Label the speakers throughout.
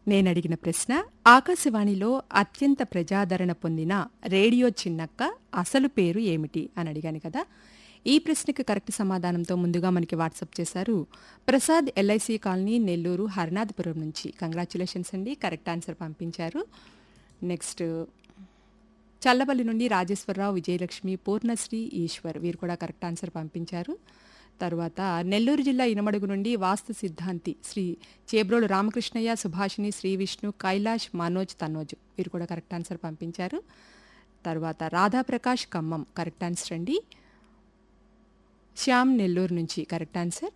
Speaker 1: నేను అడిగిన ప్రశ్న ఆకాశవాణిలో అత్యంత ప్రజాదరణ పొందిన రేడియో చిన్నక్క అసలు పేరు ఏమిటి అని అడిగాను కదా ఈ ప్రశ్నకు కరెక్ట్ సమాధానంతో ముందుగా మనకి వాట్సాప్ చేశారు ప్రసాద్ ఎల్ఐసి కాలనీ నెల్లూరు హరినాథపురం నుంచి కంగ్రాచులేషన్స్ అండి కరెక్ట్ ఆన్సర్ పంపించారు నెక్స్ట్ చల్లబల్లి నుండి రాజేశ్వరరావు విజయలక్ష్మి పూర్ణశ్రీ ఈశ్వర్ వీరు కూడా కరెక్ట్ ఆన్సర్ పంపించారు తర్వాత నెల్లూరు జిల్లా ఇనమడుగు నుండి వాస్తు సిద్ధాంతి శ్రీ చేబ్రోలు రామకృష్ణయ్య సుభాషిణి శ్రీ విష్ణు కైలాష్ మనోజ్ తనోజ్ వీరు కూడా కరెక్ట్ ఆన్సర్ పంపించారు తర్వాత రాధాప్రకాష్ ఖమ్మం కరెక్ట్ ఆన్సర్ అండి శ్యామ్ నెల్లూరు నుంచి కరెక్ట్ ఆన్సర్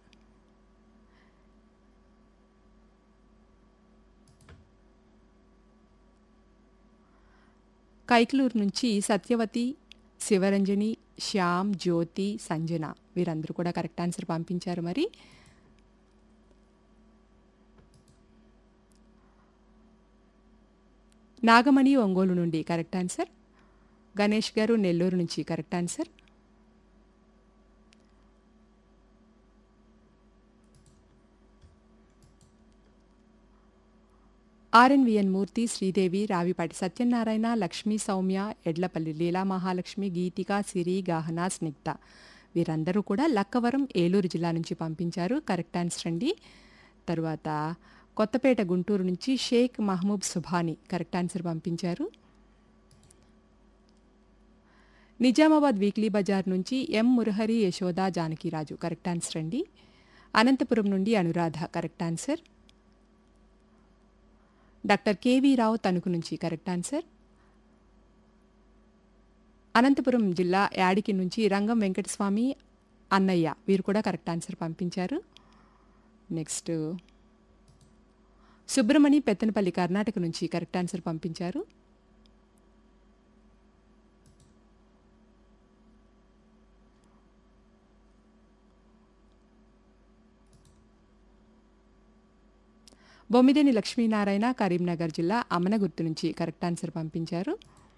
Speaker 1: కైకలూరు నుంచి సత్యవతి శివరంజని శ్యామ్ జ్యోతి సంజన వీరందరూ కూడా కరెక్ట్ ఆన్సర్ పంపించారు మరి నాగమణి ఒంగోలు నుండి కరెక్ట్ ఆన్సర్ గణేష్ గారు నెల్లూరు నుంచి correct answer RNVN Murthy Sridevi Ravipati Satyanarayana Lakshmi Soumya Edlapalli Leela Mahalakshmi Geethika Siri Gahana Snigdha వీరందరూ కూడా లక్కవరం ఏలూరు జిల్లా నుంచి పంపించారు కరెక్ట్ ఆన్సర్ అండి తరువాత కొత్తపేట గుంటూరు నుంచి షేక్ మహమూబ్ సుభాని కరెక్ట్ ఆన్సర్ పంపించారు నిజామాబాద్ వీక్లీ బజార్ నుంచి M Murahari Yashoda Janakiraju correct answer అండి అనంతపురం నుండి Anuradha correct answer doctor KV Rao Tanuku నుంచి కరెక్ట్ ఆన్సర్ అనంతపురం జిల్లా యాడికి నుంచి రంగం వెంకటస్వామి అన్నయ్య వీరు కూడా కరెక్ట్ ఆన్సర్ పంపించారు నెక్స్ట్ సుబ్రమణి పెత్తనపల్లి కర్ణాటక నుంచి కరెక్ట్ ఆన్సర్ పంపించారు బొమ్మిదేని లక్ష్మీనారాయణ కరీంనగర్ జిల్లా అమనగుర్తు నుంచి కరెక్ట్ ఆన్సర్ పంపించారు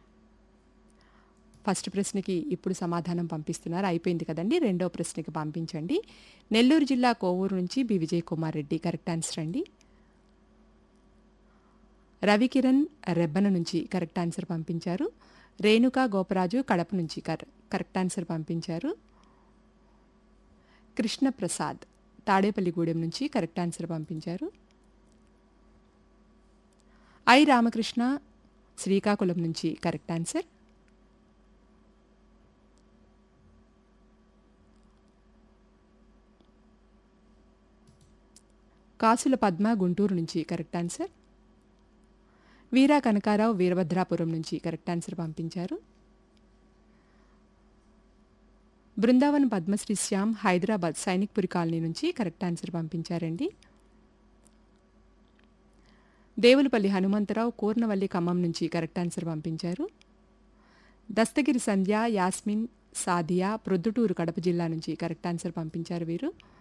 Speaker 1: ఫస్ట్ ప్రశ్నకి ఇప్పుడు సమాధానం పంపిస్తున్నారు అయిపోయింది కదండి రెండో ప్రశ్నకి పంపించండి నెల్లూరు జిల్లా కోవూరు నుంచి B Vijay Kumar Reddy correct answer అండి రవికిరణ్ రెబ్బన నుంచి కరెక్ట్ ఆన్సర్ పంపించారు రేణుకా గోపరాజు కడప నుంచి కరెక్ట్ ఆన్సర్ పంపించారు కృష్ణప్రసాద్ తాడేపల్లిగూడెం నుంచి కరెక్ట్ ఆన్సర్ పంపించారు ఐ రామకృష్ణ శ్రీకాకుళం నుంచి కరెక్ట్ ఆన్సర్ కాసుల పద్మ గుంటూరు నుంచి కరెక్ట్ ఆన్సర్ వీరా కనకారావు వీరభద్రాపురం నుంచి కరెక్ట్ ఆన్సర్ పంపించారు బృందావన్ పద్మశ్రీ శ్యామ్ హైదరాబాద్ సైనిక్పురి కాలనీ నుంచి కరెక్ట్ ఆన్సర్ పంపించారండి దేవులపల్లి హనుమంతరావు కూర్నవల్లి ఖమ్మం నుంచి కరెక్ట్ ఆన్సర్ పంపించారు దస్తగిరి సంధ్య యాస్మిన్ సాదియా ప్రొద్దుటూరు కడప జిల్లా నుంచి కరెక్ట్ ఆన్సర్ పంపించారు వీరు